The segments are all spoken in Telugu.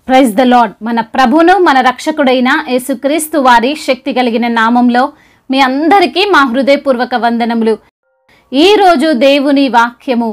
ప్రైజ్ ద లాడ్ మన ప్రభును మన రక్షకుడైన యేసుక్రీస్తు వారి శక్తి కలిగిన నామంలో మీ అందరికీ మా హృదయపూర్వక వందనములు ఈరోజు దేవుని వాక్యము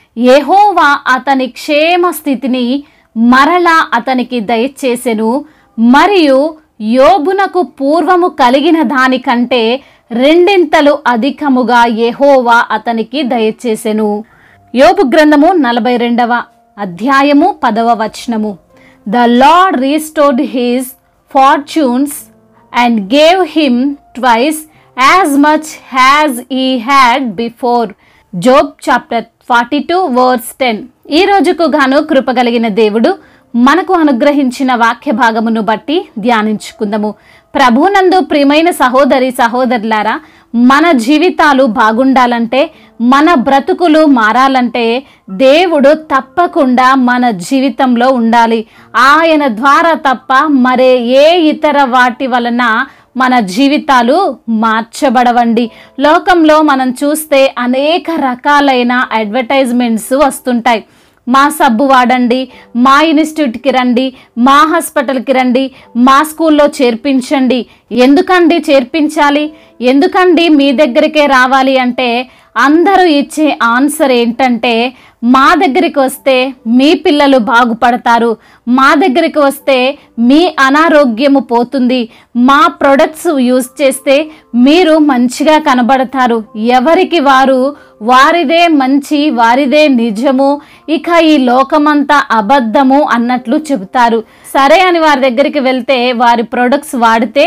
యెహోవా అతని క్షేమ స్థితిని మరలా అతనికి దయచేసెను మరియు యోబునకు పూర్వము కలిగిన దానికంటే రెండింతలు అధికముగా యెహోవా అతనికి దయచేసెను యోబు గ్రంథము నలభై రెండవ అధ్యాయము పదవ వచనము the Lord restored his fortunes and gave him twice as much as he had before Job chapter forty two verse ten ఈ రోజుకు గాను కృపగలిగిన దేవుడు మనకు అనుగ్రహించిన వాక్య భాగమును బట్టి ధ్యానించుకుందాము ప్రభునందు ప్రియమైన సహోదరి సహోదరులారా మన జీవితాలు బాగుండాలంటే మన బ్రతుకులు మారాలంటే దేవుడు తప్పకుండా మన జీవితంలో ఉండాలి ఆయన ద్వారా తప్ప మరే ఏ ఇతర వాటి వలన మన జీవితాలు మార్చబడవండి లోకంలో మనం చూస్తే అనేక రకాలైన అడ్వర్టైజ్మెంట్స్ వస్తుంటాయి మా సబ్బు వాడండి మా ఇన్స్టిట్యూట్కి రండి మా హాస్పిటల్కి రండి మా స్కూల్లో చేర్పించండి ఎందుకండి చేర్పించాలి ఎందుకండి మీ దగ్గరికే రావాలి అంటే అందరూ ఇచ్చే ఆన్సర్ ఏంటంటే మా దగ్గరికి వస్తే మీ పిల్లలు బాగుపడతారు మా దగ్గరికి వస్తే మీ అనారోగ్యము పోతుంది మా ప్రొడక్ట్స్ యూజ్ చేస్తే మీరు మంచిగా కనబడతారు ఎవరికి వారు వారిదే మంచి వారిదే నిజము ఇక ఈ లోకమంతా అబద్ధము అన్నట్లు చెబుతారు సరే అని వారి దగ్గరికి వెళ్తే వారి ప్రొడక్ట్స్ వాడితే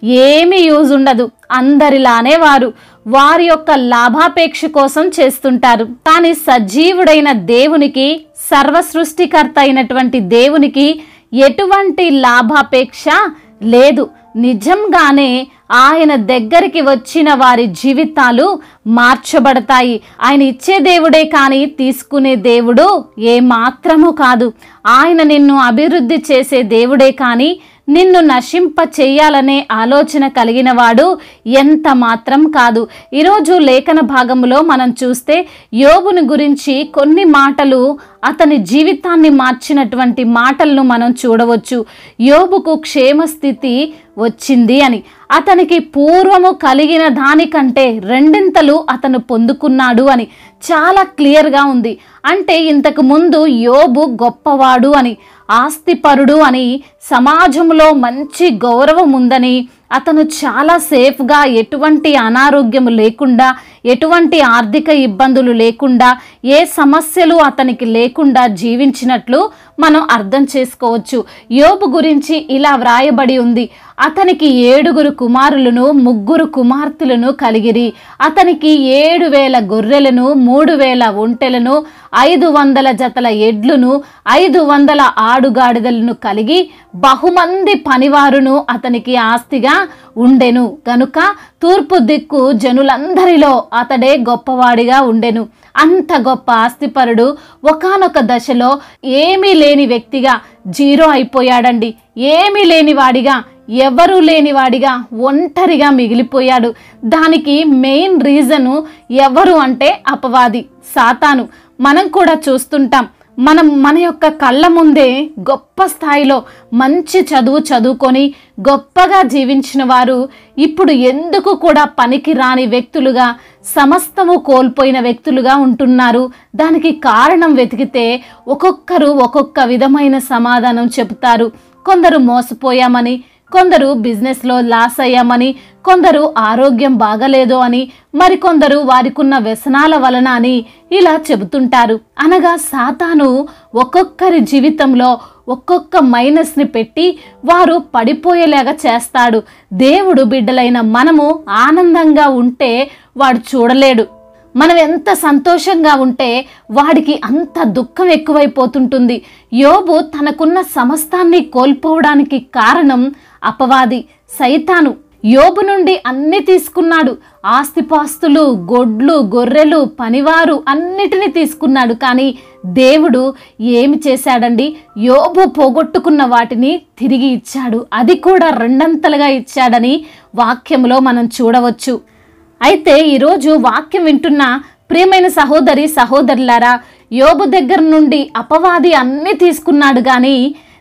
ఏమీ యూజ్ ఉండదు అందరిలానే వారు వారి యొక్క లాభాపేక్ష కోసం చేస్తుంటారు కానీ సజీవుడైన దేవునికి సర్వ సృష్టికర్త అయినటువంటి దేవునికి ఎటువంటి లాభాపేక్ష లేదు నిజంగానే ఆయన దగ్గరికి వచ్చిన వారి జీవితాలు మార్చబడతాయి ఆయన ఇచ్చే దేవుడే కానీ తీసుకునే దేవుడు ఏ మాత్రము కాదు ఆయన నిన్ను అభివృద్ధి చేసే దేవుడే కానీ నిన్ను నశింప చెయ్యాలనే ఆలోచన కలిగిన వాడు ఎంత మాత్రం కాదు ఈరోజు లేఖన భాగంలో మనం చూస్తే యోబుని గురించి కొన్ని మాటలు అతని జీవితాన్ని మార్చినటువంటి మాటలను మనం చూడవచ్చు యోబుకు క్షేమస్థితి వచ్చింది అని అతనికి పూర్వము కలిగిన దానికంటే రెండింతలు అతను పొందుకున్నాడు అని చాలా క్లియర్గా ఉంది అంటే ఇంతకు ముందు యోబు గొప్పవాడు అని ఆస్తిపరుడు అని సమాజంలో మంచి గౌరవం ఉందని అతను చాలా సేఫ్గా ఎటువంటి అనారోగ్యం లేకుండా ఎటువంటి ఆర్థిక ఇబ్బందులు లేకుండా ఏ సమస్యలు అతనికి లేకుండా జీవించినట్లు మనం అర్థం చేసుకోవచ్చు యోబు గురించి ఇలా వ్రాయబడి ఉంది అతనికి ఏడుగురు కుమారులను ముగ్గురు కుమార్తెలను కలిగిరి అతనికి ఏడు వేల గొర్రెలను మూడు వేల ఒంటెలను ఐదు వందల జతల ఎడ్లును ఐదు వందల ఆడుగాడిదలను కలిగి బహుమంది పనివారును అతనికి ఆస్తిగా ఉండెను గనుక తూర్పు దిక్కు జనులందరిలో అతడే గొప్పవాడిగా ఉండెను అంత గొప్ప ఆస్తిపరుడు ఒకానొక దశలో ఏమీ లేని వ్యక్తిగా జీరో అయిపోయాడండి ఏమీ లేని వాడిగా ఎవరూ లేనివాడిగా ఒంటరిగా మిగిలిపోయాడు దానికి మెయిన్ రీజను ఎవరు అంటే అపవాది సాతాను మనం కూడా చూస్తుంటాం మనం మన యొక్క కళ్ళ ముందే గొప్ప స్థాయిలో మంచి చదువు చదువుకొని గొప్పగా జీవించిన వారు ఇప్పుడు ఎందుకు కూడా పనికి రాని వ్యక్తులుగా సమస్తము కోల్పోయిన వ్యక్తులుగా ఉంటున్నారు దానికి కారణం వెతికితే ఒక్కొక్కరు ఒక్కొక్క విధమైన సమాధానం చెబుతారు కొందరు మోసపోయామని కొందరు బిజినెస్లో లాస్ అయ్యామని కొందరు ఆరోగ్యం బాగలేదు అని మరికొందరు వారికున్న వ్యసనాల వలన అని ఇలా చెబుతుంటారు అనగా సాతాను ఒక్కొక్కరి జీవితంలో ఒక్కొక్క మైనస్ని పెట్టి వారు పడిపోయేలాగా చేస్తాడు దేవుడు బిడ్డలైన మనము ఆనందంగా ఉంటే వాడు చూడలేడు మనం ఎంత సంతోషంగా ఉంటే వాడికి అంత దుఃఖం ఎక్కువైపోతుంటుంది యోబు తనకున్న సమస్తాన్ని కోల్పోవడానికి కారణం అపవాది సైతాను యోబు నుండి అన్ని తీసుకున్నాడు ఆస్తిపాస్తులు గొడ్లు గొర్రెలు పనివారు అన్నిటినీ తీసుకున్నాడు కానీ దేవుడు ఏమి చేశాడండి యోబు పోగొట్టుకున్న వాటిని తిరిగి ఇచ్చాడు అది కూడా రెండంతలుగా ఇచ్చాడని వాక్యంలో మనం చూడవచ్చు అయితే ఈరోజు వాక్యం వింటున్న ప్రియమైన సహోదరి సహోదరులారా యోబు దగ్గర నుండి అపవాది అన్నీ తీసుకున్నాడు కానీ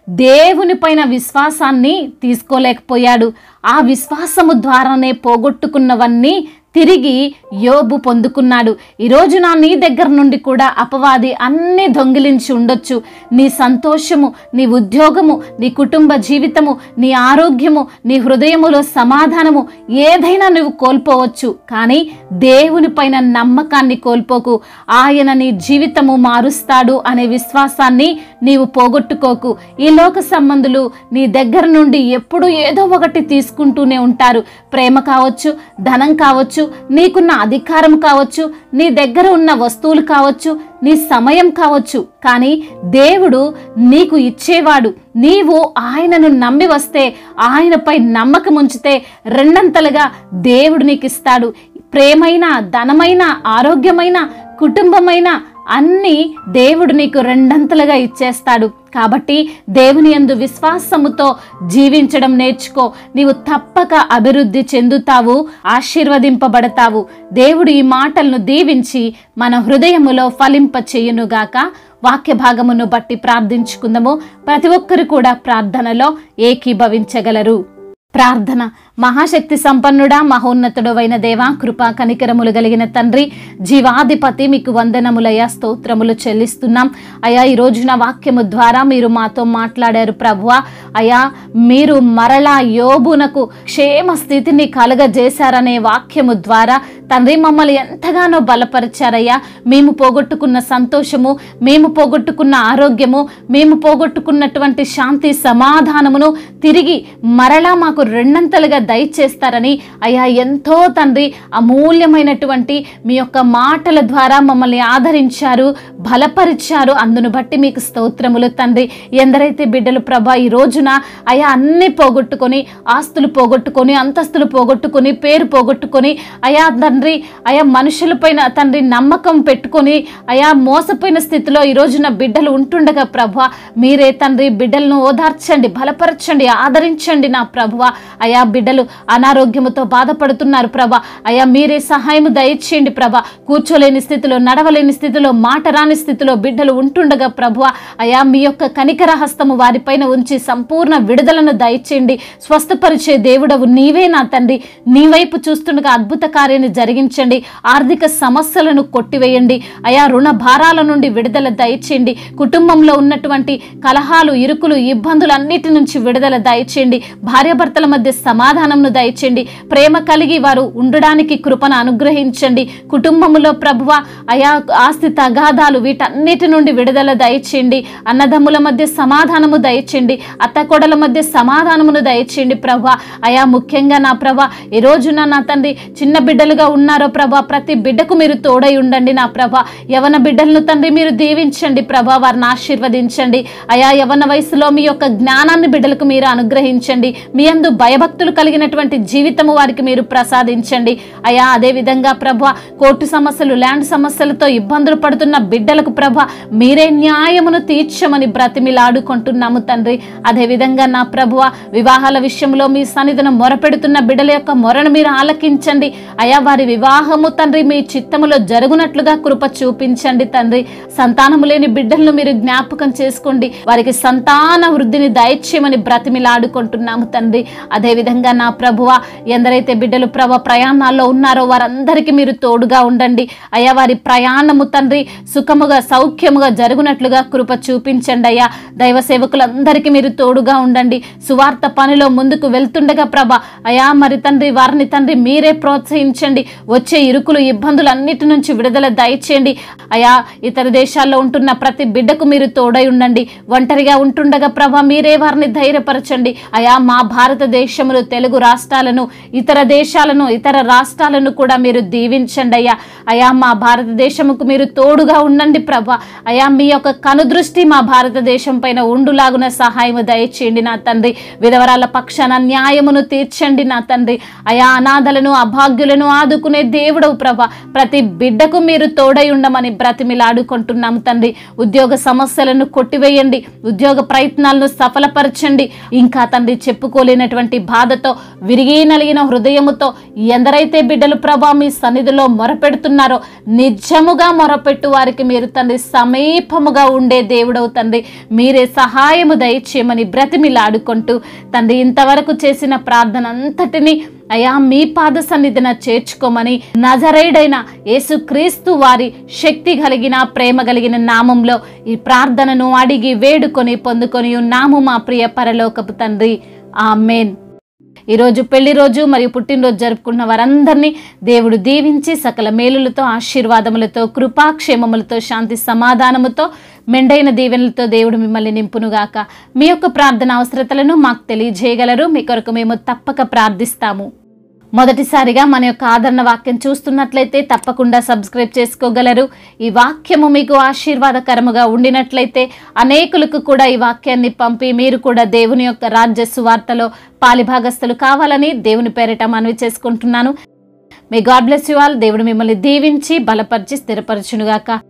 దేవుని పైన విశ్వాసాన్ని తీసుకోలేకపోయాడు ఆ విశ్వాసము ద్వారానే పోగొట్టుకున్నవన్నీ తిరిగి యోబు పొందుకున్నాడు ఈరోజు నా నీ దగ్గర నుండి కూడా అపవాది అన్నీ దొంగిలించి ఉండొచ్చు నీ సంతోషము నీ ఉద్యోగము నీ కుటుంబ జీవితము నీ ఆరోగ్యము నీ హృదయములో సమాధానము ఏదైనా నువ్వు కోల్పోవచ్చు కానీ దేవుని పైన నమ్మకాన్ని కోల్పోకు ఆయన నీ జీవితము మారుస్తాడు అనే విశ్వాసాన్ని నీవు పోగొట్టుకోకు ఈ లోక సంబంధులు నీ దగ్గర నుండి ఎప్పుడు ఏదో ఒకటి తీసుకుంటూనే ఉంటారు ప్రేమ కావచ్చు ధనం కావచ్చు నీకున్న అధికారం కావచ్చు నీ దగ్గర ఉన్న వస్తువులు కావచ్చు నీ సమయం కావచ్చు కానీ దేవుడు నీకు ఇచ్చేవాడు నీవు ఆయనను నమ్మి వస్తే ఆయనపై నమ్మకం ఉంచితే రెండంతలుగా దేవుడు నీకు ఇస్తాడు ప్రేమైన ధనమైన ఆరోగ్యమైన కుటుంబమైన అన్నీ దేవుడు నీకు రెండంతలుగా ఇచ్చేస్తాడు కాబట్టి దేవుని యందు విశ్వాసముతో జీవించడం నేర్చుకో నీవు తప్పక అభివృద్ధి చెందుతావు ఆశీర్వదింపబడతావు దేవుడు ఈ మాటలను దీవించి మన హృదయములో ఫలింప చేయునుగాక వాక్య భాగమును బట్టి ప్రార్థించుకుందాము ప్రతి ఒక్కరు కూడా ప్రార్థనలో ఏకీభవించగలరు ప్రార్థన మహాశక్తి సంపన్నుడా మహోన్నతుడు అయిన దేవా కృపా కనికరములు కలిగిన తండ్రి జీవాధిపతి మీకు వందనములయ్యా స్తోత్రములు చెల్లిస్తున్నాం అయా ఈ రోజున వాక్యము ద్వారా మీరు మాతో మాట్లాడారు ప్రభువ అయా మీరు మరలా యోబునకు క్షేమ స్థితిని కలగజేశారనే వాక్యము ద్వారా తండ్రి మమ్మల్ని ఎంతగానో బలపరిచారయ్యా మేము పోగొట్టుకున్న సంతోషము మేము పోగొట్టుకున్న ఆరోగ్యము మేము పోగొట్టుకున్నటువంటి శాంతి సమాధానమును తిరిగి మరలా మాకు రెండంతలుగా దయచేస్తారని అయ్యా ఎంతో తండ్రి అమూల్యమైనటువంటి మీ యొక్క మాటల ద్వారా మమ్మల్ని ఆదరించారు బలపరిచారు అందును బట్టి మీకు స్తోత్రములు తండ్రి ఎందరైతే బిడ్డలు ప్రభా ఈ రోజున అయా అన్ని పోగొట్టుకొని ఆస్తులు పోగొట్టుకొని అంతస్తులు పోగొట్టుకొని పేరు పోగొట్టుకొని అయా తండ్రి అయా మనుషులపైన తండ్రి నమ్మకం పెట్టుకొని అయా మోసపోయిన స్థితిలో ఈ రోజున బిడ్డలు ఉంటుండగా ప్రభా మీరే తండ్రి బిడ్డలను ఓదార్చండి బలపరచండి ఆదరించండి నా ప్రభువ అయా బిడ్డలు అనారోగ్యముతో బాధపడుతున్నారు ప్రభా అయా మీరే సహాయం దయచేయండి ప్రభా కూర్చోలేని స్థితిలో నడవలేని స్థితిలో మాట రాని స్థితిలో బిడ్డలు ఉంటుండగా ప్రభువ అయా మీ యొక్క కనికర హస్తము వారిపైన ఉంచి సంపూర్ణ విడుదలను దయచేయండి స్వస్థపరిచే దేవుడవు నీవే నా తండ్రి నీ వైపు చూస్తుండగా అద్భుత కార్యాన్ని జరిగించండి ఆర్థిక సమస్యలను కొట్టివేయండి అయా రుణ భారాల నుండి విడుదల దయచేయండి కుటుంబంలో ఉన్నటువంటి కలహాలు ఇరుకులు ఇబ్బందులు అన్నిటి నుంచి విడుదల దయచేయండి భార్యాభర్తల మధ్య సమాధానంను దయచేయండి ప్రేమ కలిగి వారు ఉండడానికి కృపను అనుగ్రహించండి కుటుంబములో ప్రభువ అయా ఆస్తి తగాదాలు వీటన్నిటి నుండి విడుదల దయచేయండి అన్నదమ్ముల మధ్య సమాధానము దయచేయండి అత్తకొడల మధ్య సమాధానమును దయచేయండి ప్రభా అయా ముఖ్యంగా నా ప్రభా ఈ రోజున నా తండ్రి చిన్న బిడ్డలుగా ఉన్నారో ప్రభా ప్రతి బిడ్డకు మీరు తోడై ఉండండి నా ప్రభా యవన బిడ్డలను తండ్రి మీరు దీవించండి ప్రభా వారిని ఆశీర్వదించండి అయా యవన వయసులో మీ యొక్క జ్ఞానాన్ని బిడ్డలకు మీరు అనుగ్రహించండి మీ అందు భయభక్తులు కలిగినటువంటి జీవితము వారికి మీరు ప్రసాదించండి అయా అదే విధంగా ప్రభ కోర్టు సమస్యలు ల్యాండ్ సమస్యలతో ఇబ్బందులు పడుతున్న బిడ్డలకు ప్రభ మీరే న్యాయమును తీర్చమని బ్రతిమిలాడుకుంటున్నాము తండ్రి అదే విధంగా నా ప్రభువ వివాహాల విషయంలో మీ సన్నిధిని మొరపెడుతున్న బిడ్డల యొక్క మొరను మీరు ఆలకించండి అయా వారి వివాహము తండ్రి మీ చిత్తములో జరుగునట్లుగా కృప చూపించండి తండ్రి సంతానము లేని బిడ్డలను మీరు జ్ఞాపకం చేసుకోండి వారికి సంతాన వృద్ధిని దయచేయమని బ్రతిమిలాడుకుంటున్నాము తండ్రి అదే విధంగా నా ప్రభువ ఎందరైతే బిడ్డలు ప్రభ ప్రయాణాల్లో ఉన్నారో వారందరికీ మీరు తోడుగా ఉండండి అయ్యా వారి ప్రయాణము తండ్రి సుఖముగా సౌఖ్యముగా జరుగునట్లుగా కృప చూపించండి అయ్యా దైవ సేవకులందరికీ మీరు తోడుగా ఉండండి సువార్త పనిలో ముందుకు వెళ్తుండగా ప్రభ అయా మరి తండ్రి వారిని తండ్రి మీరే ప్రోత్సహించండి వచ్చే ఇరుకులు ఇబ్బందులు అన్నిటి నుంచి విడుదల దయచేయండి అయా ఇతర దేశాల్లో ఉంటున్న ప్రతి బిడ్డకు మీరు తోడై ఉండండి ఒంటరిగా ఉంటుండగా ప్రభ మీరే వారిని ధైర్యపరచండి అయా మా భారతదేశములు తెలుగు రాష్ట్రాలను ఇతర దేశాలను ఇతర రాష్ట్రాలను కూడా మీరు దీవించండి అయ్యా అయా మా భారతదేశముకు మీరు తోడుగా ఉండండి ప్రభ అయా మీ యొక్క కనుదృష్టి మా భారతదేశం పైన ఉండులాగున సహాయం దయచేయండి నా తండ్రి విధవరాల పక్షాన న్యాయమును తీర్చండి నా తండ్రి అయా అనాథలను అభాగ్యులను ఆదుకునే దేవుడవు ప్రభ ప్రతి బిడ్డకు మీరు తోడై ఉండమని బ్రతిమిలాడుకుంటున్నాము తండ్రి ఉద్యోగ సమస్యలను కొట్టివేయండి ఉద్యోగ ప్రయత్నాలను సఫలపరచండి ఇంకా తండ్రి చెప్పుకోలేనటువంటి బాధతో విరిగి నలిగిన హృదయముతో ఎందరైతే బిడ్డలు ప్రభా మీ సన్నిధిలో మొరపెడుతున్నారో నిజముగా మొరపెట్టు వారికి మీరు తండ్రి సమీపముగా ఉండే దేవుడవు తండ్రి మీరే సహాయము దయచేయమని బ్రతిమిలాడుకుంటూ తండ్రి ఇంతవరకు చేసిన ప్రార్థన అంతటిని అయా మీ పాద సన్నిధిన చేర్చుకోమని నజరేడైన యేసుక్రీస్తు వారి శక్తి కలిగిన ప్రేమ కలిగిన నామంలో ఈ ప్రార్థనను అడిగి వేడుకొని పొందుకొని ఉన్నాము మా ప్రియ పరలోకపు తండ్రి ఆమెన్ ఈరోజు పెళ్లి రోజు మరియు పుట్టినరోజు జరుపుకున్న వారందరినీ దేవుడు దీవించి సకల మేలులతో ఆశీర్వాదములతో కృపాక్షేమములతో శాంతి సమాధానముతో మెండైన దీవెనలతో దేవుడు మిమ్మల్ని నింపునుగాక మీ యొక్క ప్రార్థన అవసరతలను మాకు తెలియజేయగలరు మీ కొరకు మేము తప్పక ప్రార్థిస్తాము మొదటిసారిగా మన యొక్క ఆదరణ వాక్యం చూస్తున్నట్లయితే తప్పకుండా సబ్స్క్రైబ్ చేసుకోగలరు ఈ వాక్యము మీకు ఆశీర్వాదకరముగా ఉండినట్లయితే అనేకులకు కూడా ఈ వాక్యాన్ని పంపి మీరు కూడా దేవుని యొక్క రాజ్య సువార్తలో పాలిభాగస్తులు కావాలని దేవుని పేరిట మనవి చేసుకుంటున్నాను మీ గాడ్ బ్లెస్ యు ఆల్ దేవుడు మిమ్మల్ని దీవించి బలపరిచి స్థిరపరచునుగాక